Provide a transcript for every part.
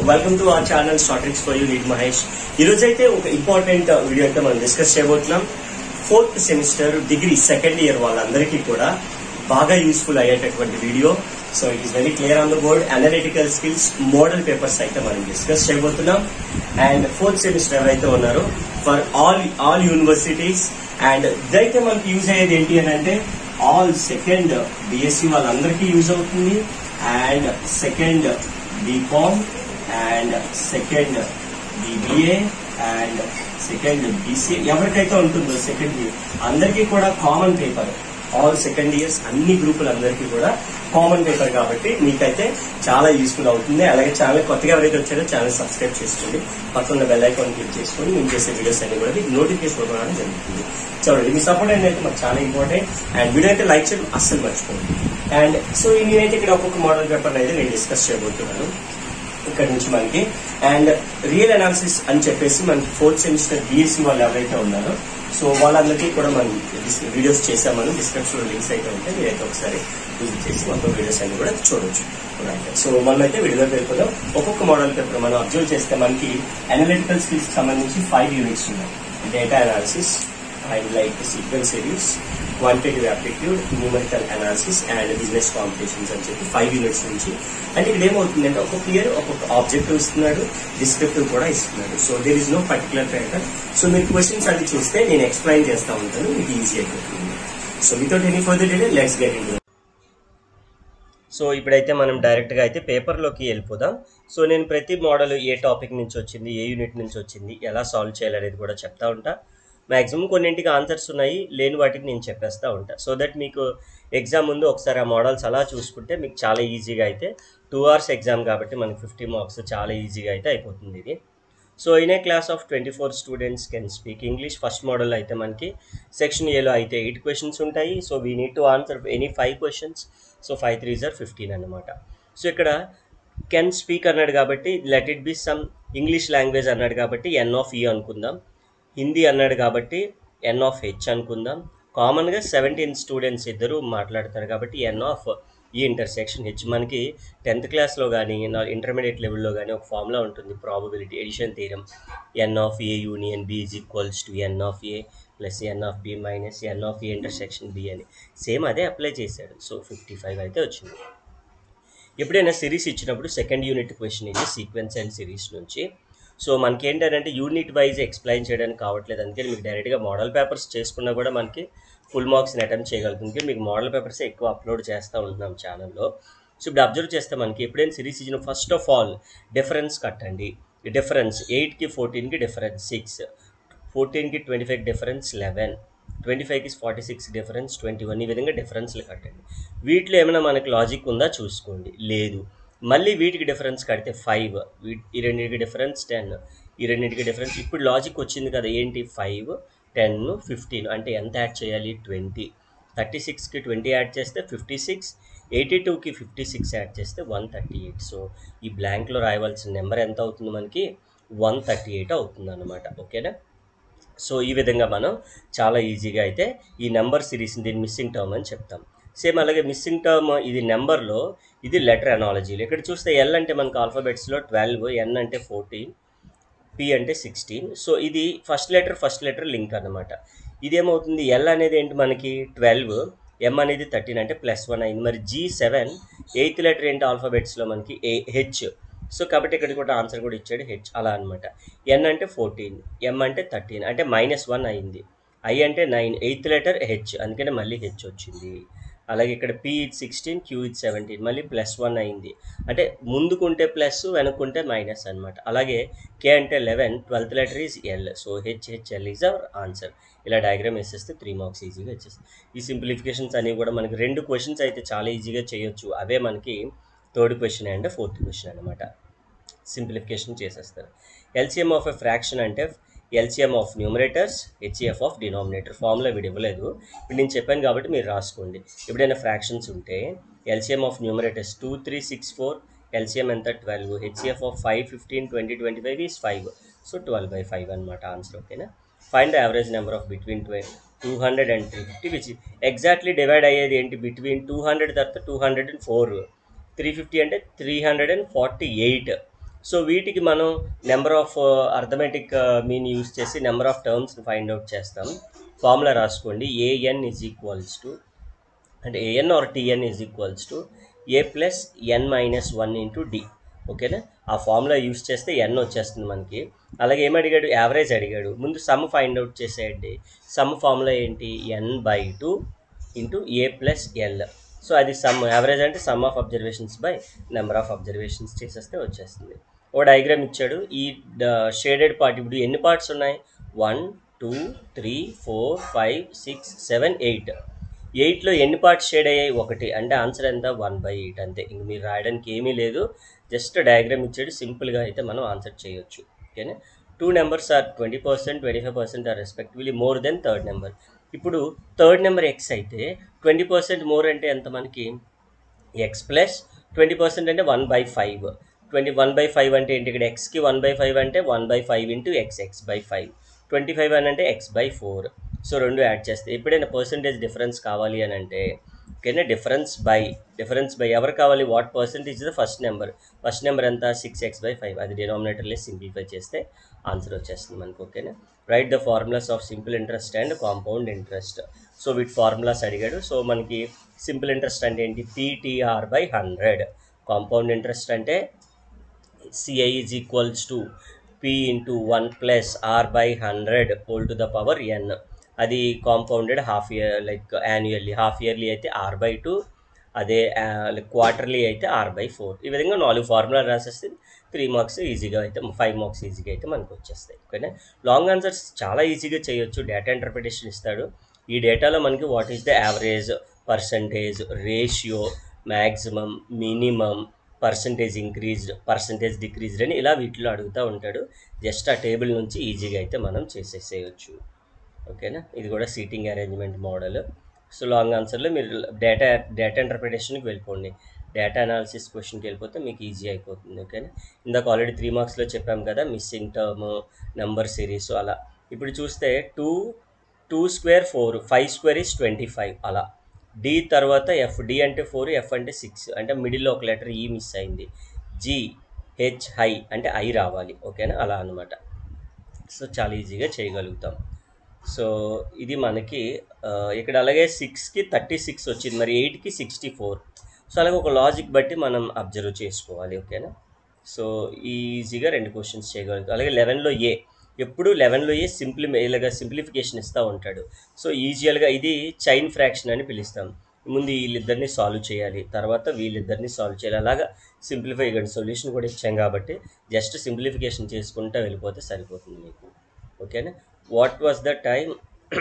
welcome to our channel startings for you neat Mahesh ఈ రోజు అయితే ఒక ఇంపార్టెంట్ వీడియో అయితే మనం డిస్కస్ చేయబోతున్నాం fourth semester degree second year వాళ్ళందరికీ కూడా బాగా యూస్ఫుల్ అయ్యేటటువంటి video so it is very clear on the board analytical skills model papers అయితే మనం డిస్కస్ చేయబోతున్నాం అండ్ ఫోర్త్ సెమిస్టర్ ఎవరైతే ఉన్నారో for all all universities and ఇదైతే మనకి యూజ్ అయ్యేది ఏంటి అని అంటే ఆల్ సెకండ్ బిఎస్సి వాళ్ళందరికీ యూజ్ అవుతుంది and second BCom and second BBA and second BCA ఎవరికైతే ఉంటుందో సెకండ్ ఇయర్ అందరికీ కూడా common paper all second years అన్ని గ్రూపులందరికీ కూడా కామన్ పేపర్ కాబట్టి మీకైతే చాలా యూస్ఫుల్ అవుతుంది అలాగే ఛానల్ కొత్తగా ఎవరైతే వచ్చారో ఛానల్ సబ్స్క్రైబ్ చేసుకోండి పక్కన బెల్ ఐకాన్ క్లిక్ చేసుకొని మేము చేసే వీడియోస్ అన్ని కూడా మీకు నోటిఫికేషన్ రావడం జరుగుతుంది చూడండి మీ సపోర్ట్ అనేది మాకు చాలా ఇంపార్టెంట్ అండ్ వీడియో అయితే లైక్ చేయడం అస్సలు మర్చిపోండి అండ్ సో నేనైతే ఇక్కడ ఒక్కొక్క మోడల్ పేపర్ అయితే నేను డిస్కస్ చేయబోతున్నాను ఇక్కడ నుంచి మనకి అండ్ రియల్ అనాలిసిస్ అని చెప్పేసి మనకి ఫోర్త్ సెమిస్టర్ బిఎస్సి వాళ్ళు ఎవరైతే ఉన్నారో సో వాళ్ళందరికీ కూడా మనం వీడియోస్ చేసామని డిస్క్రిప్షన్ లింక్స్ అయితే ఉంటాయి మీరైతే ఒకసారి విజిట్ చేసి మొత్తం వీడియోస్ అన్ని కూడా చూడొచ్చు సో మనం అయితే వీడియోలో వెళ్ళిపోదాం ఒక్కొక్క మోడల్ పేపర్ మనం అబ్జర్వ్ చేస్తే మనకి అనలిటికల్ స్కిల్స్ సంబంధించి ఫైవ్ యూనిట్స్ ఉన్నాయి data analysis and like sequence series quantitative aptitude numerical analysis and business competitions అని చెప్పి ఫైవ్ యూనిట్స్ నుంచి అంటే ఇక్కడ ఏమవుతుందంటే ఒక్కొక్క ఇయర్ ఒక్కొక్క ఆబ్జెక్టివ్ ఇస్తున్నాడు డిస్క్రిప్టివ్ కూడా ఇస్తున్నాడు so there is no particular pattern so మీరు క్వశ్చన్స్ అది చూస్తే నేను ఎక్స్ప్లెయిన్ చేస్తా ఉంటాను మీకు ఈజీ అయిపోతుంది so without any further detail let's get in so ఇప్పుడైతే మనం డైరెక్ట్గా అయితే పేపర్లోకి వెళ్ళిపోదాం సో నేను ప్రతి మోడల్ ఏ టాపిక్ నుంచి వచ్చింది ఏ యూనిట్ నుంచి వచ్చింది ఎలా సాల్వ్ చేయాలనేది కూడా చెప్తా ఉంటా మ్యాక్సిమం కొన్నింటికి ఆన్సర్స్ ఉన్నాయి లేని వాటికి నేను చెప్పేస్తూ ఉంటా సో దట్ మీకు ఎగ్జామ్ ముందు ఒకసారి ఆ మోడల్స్ అలా చూసుకుంటే మీకు చాలా ఈజీగా అయితే టూ అవర్స్ ఎగ్జామ్ కాబట్టి మనకి ఫిఫ్టీ మార్క్స్ చాలా ఈజీగా అయితే అయిపోతుంది ఇది so in a class of twenty four students can speak English first model అయితే మనకి సెక్షన్ ఏలో అయితే ఎయిట్ క్వశ్చన్స్ ఉంటాయి so we need to answer any five questions so five three జర్ ఫిఫ్టీన్ అనమాట సో ఇక్కడ కెన్ స్పీక్ అన్నాడు కాబట్టి let it be some English language అన్నాడు కాబట్టి ఎన్ ఆఫ్ ఈ అనుకుందాం హిందీ అన్నాడు కాబట్టి ఎన్ ఆఫ్ హెచ్ అనుకుందాం కామన్గా సెవెంటీన్ స్టూడెంట్స్ ఇద్దరు మాట్లాడతారు కాబట్టి N of E intersection H మనకి టెన్త్ క్లాస్లో కానీ ఇంటర్మీడియట్ లెవెల్లో కానీ ఒక ఫార్ములా ఉంటుంది probability addition theorem N of A union B is equals to N of A plus N of B minus N of A intersection B అని same అదే apply చేశాడు సో ఫిఫ్టీ ఫైవ్ అయితే వచ్చింది ఎప్పుడైనా సిరీస్ ఇచ్చినప్పుడు second unit question ఇది sequence and series నుంచి so మనకి ఏంటంటే యూనిట్ వైజ్ ఎక్స్ప్లెయిన్ చేయడానికి కావట్లేదు అందుకని మీకు డైరెక్ట్గా మోడల్ పేపర్స్ చేసుకున్నా కూడా మనకి ఫుల్ మార్క్స్ని అటెంప్ట్ చేయగలుగుతుంది మీకు మోడల్ పేపర్స్ ఎక్కువ అప్లోడ్ చేస్తూ ఉంటున్నాం ఛానల్లో సో ఇప్పుడు అబ్జర్వ్ చేస్తే మనకి ఎప్పుడైనా సిరీస్ ఇచ్చిన ఫస్ట్ ఆఫ్ ఆల్ డిఫరెన్స్ కట్టండి డిఫరెన్స్ ఎయిట్కి ఫోర్టీన్కి డిఫరెన్స్ సిక్స్ ఫోర్టీన్కి twenty five difference eleven twenty ఫైవ్కి forty six difference twenty one ఈ విధంగా డిఫరెన్స్లు కట్టండి వీటిలో ఏమైనా మనకి లాజిక్ ఉందా చూసుకోండి లేదు మళ్ళీ వీటికి డిఫరెన్స్ కడితే ఫైవ్ ఈ రెండింటికి డిఫరెన్స్ టెన్ ఈ రెండింటికి డిఫరెన్స్ ఇప్పుడు లాజిక్ వచ్చింది కదా ఏంటి ఫైవ్ టెన్ ఫిఫ్టీన్ అంటే ఎంత యాడ్ చేయాలి ట్వంటీ థర్టీ సిక్స్కి ట్వంటీ యాడ్ చేస్తే ఫిఫ్టీ సిక్స్ ఎయిటీ టూకి ఫిఫ్టీ సిక్స్ యాడ్ చేస్తే వన్ థర్టీ ఎయిట్ సో ఈ బ్లాంక్లో రాయవలసిన నెంబర్ ఎంత అవుతుంది మనకి వన్ థర్టీ ఎయిట్ అవుతుంది అనమాట ఓకేనా సో ఈ విధంగా మనం చాలా ఈజీగా అయితే ఈ నెంబర్ సిరీస్ని దీన్ని మిస్సింగ్ టర్మ్ అని చెప్తాం సేమ్ అలాగే మిస్సింగ్ టర్మ్ ఇది నెంబర్లో ఇది లెటర్ అనాలజీలో ఇక్కడ చూస్తే ఎల్ అంటే మనకు ఆల్ఫాబెట్స్లో ట్వెల్వ్ ఎన్ అంటే ఫోర్టీన్ పి అంటే సిక్స్టీన్ సో ఇది first letter first letter link అనమాట ఇదేమవుతుంది ఎల్ అనేది ఏంటి మనకి ట్వెల్వ్ ఎం అనేది థర్టీన్ అంటే ప్లస్ వన్ అయింది మరి జీ సెవెన్ ఎయిత్ లెటర్ ఏంటి ఆల్ఫాబెట్స్లో మనకి ఏ హెచ్ సో కాబట్టి ఇక్కడ కూడా ఆన్సర్ కూడా ఇచ్చాడు హెచ్ అలా అనమాట ఎన్ అంటే ఫోర్టీన్ ఎం అంటే థర్టీన్ అంటే మైనస్ వన్ అయింది ఐ అంటే నైన్ ఎయిత్ లెటర్ హెచ్ అందుకనే మళ్ళీ హెచ్ వచ్చింది అలాగే ఇక్కడ P which sixteen Q which seventeen మళ్ళీ ప్లస్ వన్ అయింది అంటే ముందుకుంటే ప్లస్ వెనుకుంటే మైనస్ అనమాట అలాగే కే అంటే eleven twelfth letter is L so HHL is our answer ఇలా డయాగ్రామ్ వేసేస్తే త్రీ మార్క్స్ ఈజీగా వచ్చేస్తాయి ఈ సింప్లిఫికేషన్స్ అనేవి కూడా మనకి రెండు క్వశ్చన్స్ అయితే చాలా ఈజీగా చేయొచ్చు అవే మనకి third question and fourth question అనమాట సింప్లిఫికేషన్ చేసేస్తారు ఎల్సిఎం ఆఫ్ ఎ ఫ్రాక్షన్ అంటే LCM of numerators HCF of denominator formula వీడు ఇవ్వలేదు ఇప్పుడు నేను చెప్పాను కాబట్టి మీరు రాసుకోండి ఎప్పుడైనా ఫ్రాక్షన్స్ ఉంటే LCM of numerators two three six four LCM ఎంత twelve HCF of five fifteen twenty twenty five is five so twelve by five అనమాట ఆన్సర్ ఓకేనా find the average number of between ట్వె two hundred and three fifty which exactly divide అయ్యేది ఏంటి between two hundred తర్వాత two hundred and four three fifty అంటే three hundred and forty eight so వీటికి మనం number of arithmetic mean use చేసి number of terms find out చేస్తాం formula రాసుకోండి A N is equals to అంటే A N or T N is equals to A plus N minus one into D ఓకేనా ఆ formula use చేస్తే ఎన్ వచ్చేస్తుంది మనకి అలాగే ఏం అడిగాడు యావరేజ్ అడిగాడు ముందు సమ్ ఫైండ్ అవుట్ చేసేయండి సమ్ ఫార్ములా ఏంటి N by two into A plus L so అది సమ్ యావరేజ్ అంటే sum of observations by number of observations చేసేస్తే వచ్చేస్తుంది ఓ డయాగ్రామ్ ఇచ్చాడు ఈ షేడెడ్ పార్ట్ ఇప్పుడు ఎన్ని పార్ట్స్ ఉన్నాయి one two three four five six seven eight ఎయిట్లో ఎన్ని పార్ట్స్ షేడ్ అయ్యాయి ఒకటి అంటే ఆన్సర్ ఎంత వన్ బై ఎయిట్ అంతే ఇంక మీరు రాయడానికి ఏమీ లేదు జస్ట్ డయాగ్రామ్ ఇచ్చాడు సింపుల్గా అయితే మనం ఆన్సర్ చేయొచ్చు ఓకేనా two numbers are twenty percent twenty five percent are respectively more than third number ఇప్పుడు థర్డ్ నెంబర్ ఎక్స్ అయితే ట్వంటీ పర్సెంట్ మోర్ అంటే ఎంత మనకి ఎక్స్ ప్లస్ ట్వంటీ పర్సెంట్ అంటే one by five twenty one by five అంటే ఏంటి ఇక్కడ ఎక్స్కి వన్ బై ఫైవ్ అంటే one by five into X X by five twenty five అని అంటే ఎక్స్ బై ఫోర్ సో రెండు యాడ్ చేస్తే ఎప్పుడైనా పర్సంటేజ్ డిఫరెన్స్ కావాలి అని అంటే ఓకేనా డిఫరెన్స్ బై డిఫరెన్స్ బై ఎవరు కావాలి what percentage the first number first number ఎంత సిక్స్ ఎక్స్ బై ఫైవ్ అది డినామినేటర్లే సింప్లిఫై చేస్తే ఆన్సర్ వచ్చేస్తుంది మనకు ఓకేనా right the formulas of simple interest and compound interest so వీటి ఫార్ములాస్ అడిగాడు సో మనకి సింపుల్ ఇంట్రెస్ట్ అంటే ఏంటి PTR by hundred compound interest అంటే CI is equals to P into one plus R by hundred whole to the power N అది compounded half year like annually half yearly అయితే R by two అదే quarterly అయితే R by four ఈ విధంగా నాలుగు formula రాసేస్తే three marks ఈజీగా అయితే five marks ఈజీగా అయితే మనకు వచ్చేస్తాయి ఓకేనా లాంగ్ ఆన్సర్స్ చాలా ఈజీగా చేయొచ్చు డేటా ఇంటర్ప్రిటేషన్ ఇస్తాడు ఈ డేటాలో మనకి what is the average percentage ratio maximum minimum percentage increased percentage decreased అని ఇలా వీటిలో అడుగుతూ ఉంటాడు జస్ట్ ఆ టేబుల్ నుంచి ఈజీగా అయితే మనం చేసేసేయచ్చు ఓకేనా ఇది కూడా seating arrangement model so long ఆన్సర్లో మీరు డేటా డేటా ఇంటర్ప్రిటేషన్కి వెళ్ళిపోండి డేటా అనాలిసిస్ క్వశ్చన్కి వెళ్ళిపోతే మీకు ఈజీ అయిపోతుంది ఓకేనా ఇందాక ఆల్రెడీ త్రీ మార్క్స్లో చెప్పాం కదా మిస్సింగ్ టర్మ్ నెంబర్ సిరీస్ అలా ఇప్పుడు చూస్తే two two square four five square is twenty five అలా డి తర్వాత ఎఫ్ డి అంటే ఫోర్ ఎఫ్ అంటే సిక్స్ అంటే మిడిల్లో ఒక లెటర్ ఈ మిస్ అయింది జి హెచ్ హై అంటే ఐ రావాలి ఓకేనా అలా అనమాట సో చాలా ఈజీగా చేయగలుగుతాం సో ఇది మనకి ఆ, ఇక్కడ అలాగే సిక్స్కి థర్టీ సిక్స్ వచ్చింది మరి ఎయిట్కి సిక్స్టీ ఫోర్ సో అలాగే ఒక లాజిక్ బట్టి మనం అబ్జర్వ్ చేసుకోవాలి ఓకేనా సో ఈజీగా రెండు క్వశ్చన్స్ చేయగలుగుతాం అలాగే లెవెన్లో ఏ ఎప్పుడు లెవెన్లో ఏ సింప్లి ఇలాగా సింప్లిఫికేషన్ ఇస్తూ ఉంటాడు సో ఈజీగా ఇది చైన్ ఫ్రాక్షన్ అని పిలుస్తాం ముందు వీళ్ళిద్దరిని సాల్వ్ చేయాలి తర్వాత వీళ్ళిద్దరిని సాల్వ్ చేయాలి అలాగా సింప్లిఫై ఇక్కడ సొల్యూషన్ కూడా ఇచ్చాం కాబట్టి జస్ట్ సింప్లిఫికేషన్ చేసుకుంటూ వెళ్ళిపోతే సరిపోతుంది మీకు ఓకేనా what was the time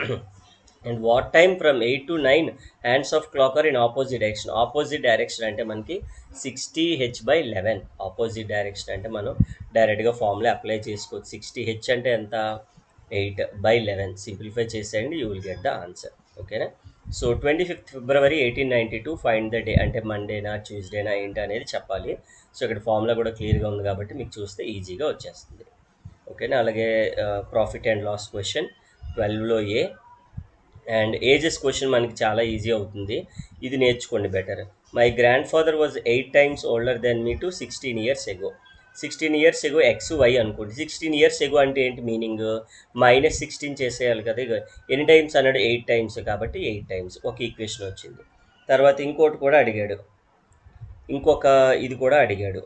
and what time from eight to nine hands of clock are in opposite direction opposite direction అంటే మనకి sixty H by eleven opposite direction అంటే మనం డైరెక్ట్గా ఫార్ములా అప్లై చేసుకోవచ్చు సిక్స్టీ హెచ్ అంటే ఎంత ఎయిట్ బై లెవెన్ సింప్లిఫై చేసేయండి you will get the answer ఓకేనా so twenty fifth February eighteen ninety two find the day అంటే మండేనా ట్యూస్డేనా ఏంటి అనేది చెప్పాలి సో ఇక్కడ ఫార్ములా కూడా క్లియర్గా ఉంది కాబట్టి మీకు చూస్తే ఈజీగా వచ్చేస్తుంది ఓకేనా అలాగే ప్రాఫిట్ అండ్ లాస్ క్వశ్చన్ ట్వెల్వ్లో ఏ అండ్ ఏజెస్ క్వశ్చన్ మనకి చాలా ఈజీ అవుతుంది ఇది నేర్చుకోండి better my grandfather was eight times older then me to sixteen years ago sixteen years ago X Y అనుకోండి సిక్స్టీన్ ఇయర్స్ ఎగో అంటే ఏంటి మీనింగ్ మైనస్ సిక్స్టీన్ చేసేయాలి కదా ఇక ఎన్ని టైమ్స్ అన్నాడు ఎయిట్ టైమ్స్ కాబట్టి ఎయిట్ టైమ్స్ ఒక ఈక్వేషన్ వచ్చింది తర్వాత ఇంకోటి కూడా అడిగాడు ఇంకొక ఇది కూడా అడిగాడు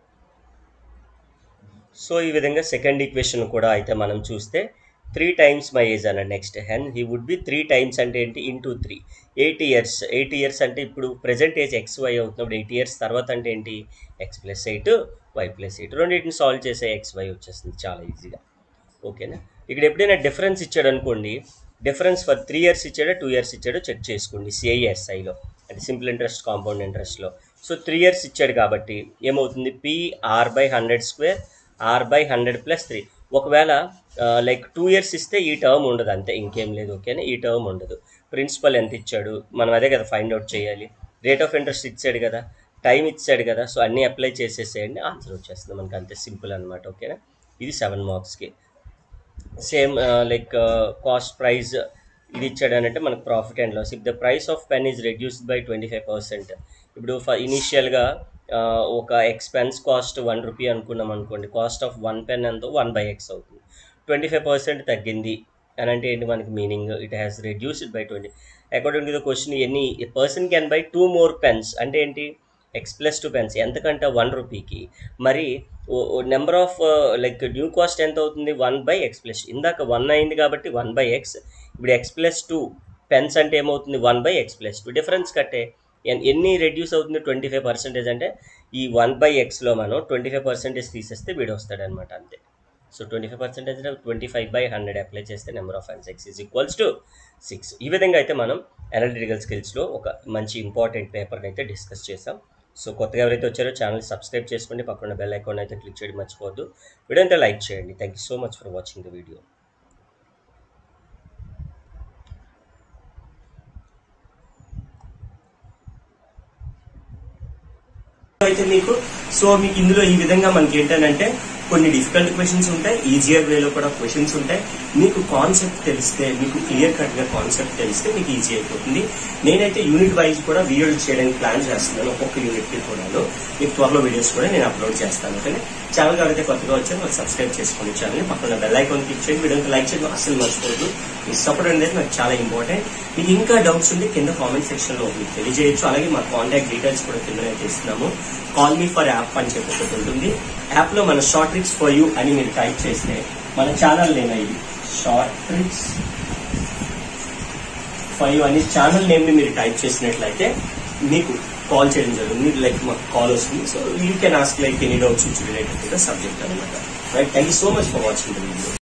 సో ఈ విధంగా సెకండ్ ఈక్వేషన్ కూడా అయితే మనం చూస్తే త్రీ టైమ్స్ మై ఏజ్ అన్నాడు next when he would be three times అంటే ఏంటి into three eight years eight years అంటే ఇప్పుడు ప్రజెంట్ ఏజ్ ఎక్స్ వై అవుతున్నప్పుడు ఎయిట్ ఇయర్స్ తర్వాత అంటే ఏంటి X plus eight Y plus eight రెండింటిని సాల్వ్ చేసే ఎక్స్ వై వచ్చేస్తుంది చాలా ఈజీగా ఓకేనా ఇక్కడ ఎప్పుడైనా డిఫరెన్స్ ఇచ్చాడు అనుకోండి డిఫరెన్స్ ఫర్ త్రీ ఇయర్స్ ఇచ్చాడో టూ ఇయర్స్ ఇచ్చాడో చెక్ చేసుకోండి సిఐఎస్ఐలో అంటే సింపుల్ ఇంట్రెస్ట్ కాంపౌండ్ ఇంట్రెస్ట్లో సో త్రీ ఇయర్స్ ఇచ్చాడు కాబట్టి ఏమవుతుంది P R by hundred square R by hundred plus three ఒకవేళ లైక్ టూ ఇయర్స్ ఇస్తే ఈ టర్మ్ ఉండదు అంతే ఇంకేం లేదు ఓకేనా ఈ టర్మ్ ఉండదు ప్రిన్సిపల్ ఎంత ఇచ్చాడు మనం అదే కదా ఫైండ్ అవుట్ చేయాలి రేట్ ఆఫ్ ఇంట్రెస్ట్ ఇచ్చాడు కదా టైం ఇచ్చాడు కదా సో అన్నీ అప్లై చేసేసేయండి ఆన్సర్ వచ్చేస్తుంది మనకి అంతే సింపుల్ అనమాట ఓకేనా ఇది సెవెన్ మార్క్స్కి సేమ్ లైక్ కాస్ట్ ప్రైస్ ఇది ఇచ్చాడు అంటే మనకు profit and loss if the price of pen is reduced by twenty five percent ఇప్పుడు ఇనీషియల్గా ఒక ఎక్స్పెన్స్ కాస్ట్ వన్ రూపీ అనుకున్నాం అనుకోండి కాస్ట్ ఆఫ్ వన్ పెన్ ఎంతో వన్ బై ఎక్స్ అవుతుంది ట్వంటీ ఫైవ్ పర్సెంట్ తగ్గింది అని అంటే ఏంటి మనకి meaning it has reduced by twenty according to the question ఎన్ని person can buy two more pens అంటే ఏంటి ఎక్స్ ప్లస్ టూ పెన్స్ ఎంతకంటే వన్ రూపీకి మరి number of like new cost ఎంత అవుతుంది వన్ బై ఎక్స్ ప్లస్ ఇందాక వన్ అయింది కాబట్టి వన్ బై ఎక్స్ ఇప్పుడు ఎక్స్ ప్లస్ టూ పెన్స్ అంటే ఏమవుతుంది one by X plus two difference కట్టే ఎన్- ఎన్ని రెడ్యూస్ అవుతుంది ట్వంటీ ఫైవ్ పర్సెంటేజ్ అంటే ఈ వన్ బై ఎక్స్లో మనం ట్వంటీ ఫైవ్ పర్సెంటేజ్ తీసేస్తే వీడు వస్తాడనమాట అంతే so twenty five percentage twenty five by hundred apply చేస్తే number of and X is equals to six ఈ విధంగా అయితే మనం అనలిటికల్ స్కిల్స్లో ఒక మంచి ఇంపార్టెంట్ పేపర్ని అయితే డిస్కస్ చేసాం సో కొత్తగా ఎవరైతే వచ్చారో ఛానల్ సబ్స్క్రైబ్ చేసుకోండి పక్కన బెల్ ఐకాన్ అయితే క్లిక్ చేయడం మర్చిపోవద్దు వీడియో అయితే లైక్ చేయండి thank you so much for watching the video అయితే మీకు సో మీకు ఇందులో ఈ విధంగా మనకి ఏంటంటే కొన్ని డిఫికల్ట్ క్వశ్చన్స్ ఉంటాయి ఈజియర్ వేలో కూడా క్వశ్చన్స్ ఉంటాయి మీకు కాన్సెప్ట్ తెలిస్తే మీకు క్లియర్ కట్ గా కాన్సెప్ట్ తెలిస్తే మీకు ఈజీ అయిపోతుంది నేనైతే యూనిట్ వైజ్ కూడా వీడియోలు చేయడానికి ప్లాన్ చేస్తున్నాను ఒక్కొక్క యూనిట్ కి కూడాను మీకు త్వరలో వీడియోస్ కూడా నేను అప్లోడ్ చేస్తాను ఓకే ఛానల్ ఎవరైతే కొత్తగా వచ్చారో వాళ్ళు సబ్స్క్రైబ్ చేసుకోండి ఛానల్ పక్కన బెల్ ఐకాన్ క్లిక్ చేయండి వీడియోకి లైక్ చేయడం అసలు మర్చిపోవద్దు మీ సపోర్ట్ అనేది నాకు చాలా ఇంపార్టెంట్ మీకు ఇంకా డౌట్స్ ఉంటే కింద కామెంట్ సెక్షన్ లో మీకు తెలియజేయచ్చు అలాగే మా కాంటాక్ట్ డీటెయిల్స్ కూడా కింద ఇస్తున్నాము కాల్ మీ ఫర్ యాప్ అని చెప్పి ఒకటి ఉంటుంది యాప్ లో మన షార్ట్ ట్రిక్స్ ఫర్ యూ అని మీరు టైప్ చేస్తే మన ఛానల్ నేమ్ ఇది షార్ట్ ట్రిక్స్ ఫర్ యూ అని ఛానల్ నేమ్ ని మీరు టైప్ చేసినట్లయితే మీకు కాల్ చేయడం జరుగుతుంది లైక్ మాకు కాల్ వస్తుంది so you can ask like any doubts which related to the subject అనమాట right thank you so much for watching the video